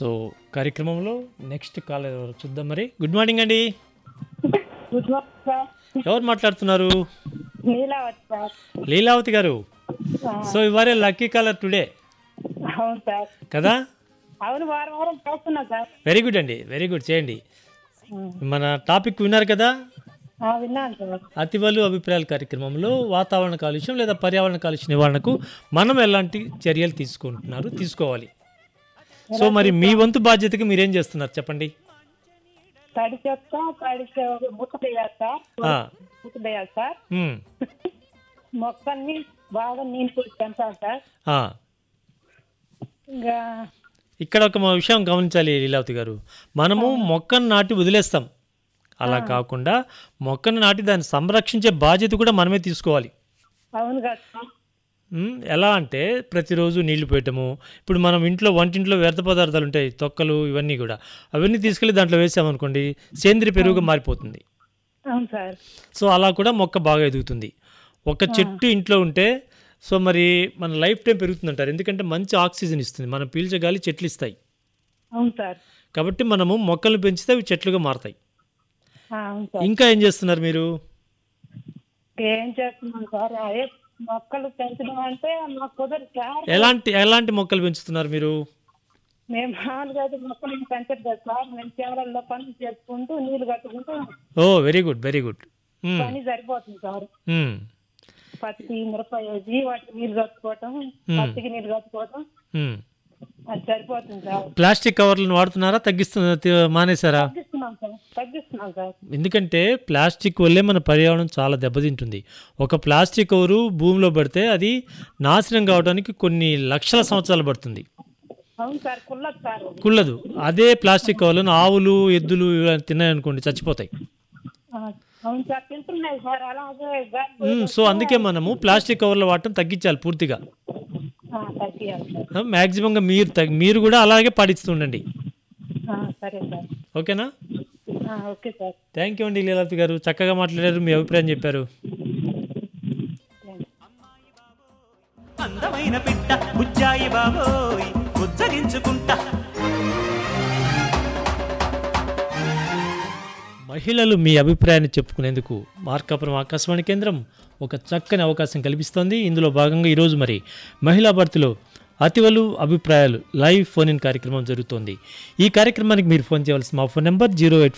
So కార్యక్రమంలో next call ఎవరు చూద్దాం మరి గుడ్ మార్నింగ్ అండి గుడ్ మార్నింగ్ సార్ ఎవరు మాట్లాడుతున్నారు నీలావతి సార్ లీలావతి గారు ఆ, సో ఇవారే లక్కీ కాలర్ టుడే అవును సార్ కదా అవును వారం వారం చేస్తున్నా సార్ వెరీ గుడ్ అండి వెరీ గుడ్ చేయండి ఉమ్. మన టాపిక్ విన్నారు కదా ఆ, విన్నాను సార్ అతివలు అభిప్రాయాల కార్యక్రమంలో వాతావరణ కాలుష్యం లేదా పర్యావరణ కాలుష్య నివారణకు మనం ఎలాంటి చర్యలు తీసుకుంటున్నారు తీసుకోవాలి సో మరి మీ వంతు బాధ్యతకి మీరేం చేస్తున్నారు చెప్పండి తడి చెత్త తడి ముక్క వేయాలి సార్ ఆ, ముక్క వేయాలి సార్ ఉమ్, మొక్కల్ని బాగా నీళ్ళు పోసి పెంచాలి సార్ ఆ. ఇంకా ఇక్కడ ఒక మా విషయం గమనించాలి లీలావతి గారు మనము మొక్కను నాటి వదిలేస్తాం అలా కాకుండా మొక్కను నాటి దాన్ని సంరక్షించే బాధ్యత కూడా మనమే తీసుకోవాలి అవును కదా సార్ ఉమ్, ఎలా అంటే ప్రతిరోజు నీళ్లు పోయటము ఇప్పుడు మనం ఇంట్లో వంటింట్లో వ్యర్థ పదార్థాలు ఉంటాయి తొక్కలు ఇవన్నీ కూడా అవన్నీ తీసుకెళ్ళి దాంట్లో వేసామనుకోండి సేంద్రియ పెరుగుగా మారిపోతుంది అవును సార్ సో అలా కూడా మొక్క బాగా ఎదుగుతుంది ఒక చెట్టు ఇంట్లో ఉంటే సో మరి మన లైఫ్ టైం పెరుగుతుందంటారు ఎందుకంటే మంచి ఆక్సిజన్ ఇస్తుంది మనం పీల్చే గాలి చెట్లు ఇస్తాయి అవును సార్ కాబట్టి మనము మొక్కలు పెంచితే అవి చెట్లుగా మారతాయి ఆ, అవును సార్ ఇంకా ఏం చేస్తున్నారు మీరు ఏం చేస్తున్నాం సార్ అదే మొక్కలు పెంచడం అంటే మాకు కుదరదు సార్ ఎలాంటి ఎలాంటి మొక్కలు పెంచుతున్నారు మీరు మేము మామూలుగా అయితే మొక్కలు ఏం పెంచదు కదా సార్ మేము చేవలలో పనులు చేసుకుంటూ నీళ్లు కట్టుకుంటూ ఓ వెరీ గుడ్ వెరీ గుడ్ పని సరిపోతుంది సార్ పత్తి మిరపకాయ వేసి వాటికి నీళ్లు కట్టుకోవటం పత్తికి నీళ్లు కట్టుకోవటం అది సరిపోతుంది సార్ ప్లాస్టిక్ కవర్లను వాడుతున్నారా తగ్గిస్తున్నా తి- మానేశారా తగ్గిస్తున్నాం సార్ తగ్గిస్తున్నాం సార్ ఎందుకంటే ప్లాస్టిక్ వల్లే మన పర్యావరణం చాలా దెబ్బతింటుంది ఒక ప్లాస్టిక్ కవరు భూమిలో పడితే అది నాశనం కావడానికి కొన్ని లక్షల సంవత్సరాలు పడుతుంది అవును సార్ కుల్లదు సార్ కుళ్ళదు అదే ప్లాస్టిక్ కవర్లను ఆవులు ఎద్దులు ఇవి తిన్నాయనుకోండి చచ్చిపోతాయి ఆ, అవును సార్ తింటున్నాయి సార్ అలాగే గాలి మ్మ్, సో అందుకే మనము ప్లాస్టిక్ కవర్లు వాడటం తగ్గించాలి పూర్తిగా ఆ, తగ్గియాలి సార్ మ్యాక్సిమంగా మీరు తగ్- మీరు కూడా అలాగే పాటిస్తుండండి ఆ, సరే సార్ ఓకేనా ఆ, ఓకే సార్ థ్యాంక్ యూ అండి లీలావతి గారు చక్కగా మాట్లాడారు మీ అభిప్రాయం చెప్పారు థాంక్స్. అందమైన పిట్ట బుజ్జాయి బాబోయ్ ఉద్ధరించుకుంటా మహిళలు మీ అభిప్రాయాన్ని చెప్పుకునేందుకు మార్కాపురం ఆకాశవాణి కేంద్రం ఒక చక్కని అవకాశం కల్పిస్తోంది ఇందులో భాగంగా ఈరోజు మరి మహిళా భర్తలో అతివలు అభిప్రాయాలు లైవ్ ఫోన్ ఇన్ కార్యక్రమం జరుగుతోంది ఈ కార్యక్రమానికి మీరు ఫోన్ చేయవలసిన మా ఫోన్ నెంబర్ జీరో ఎయిట్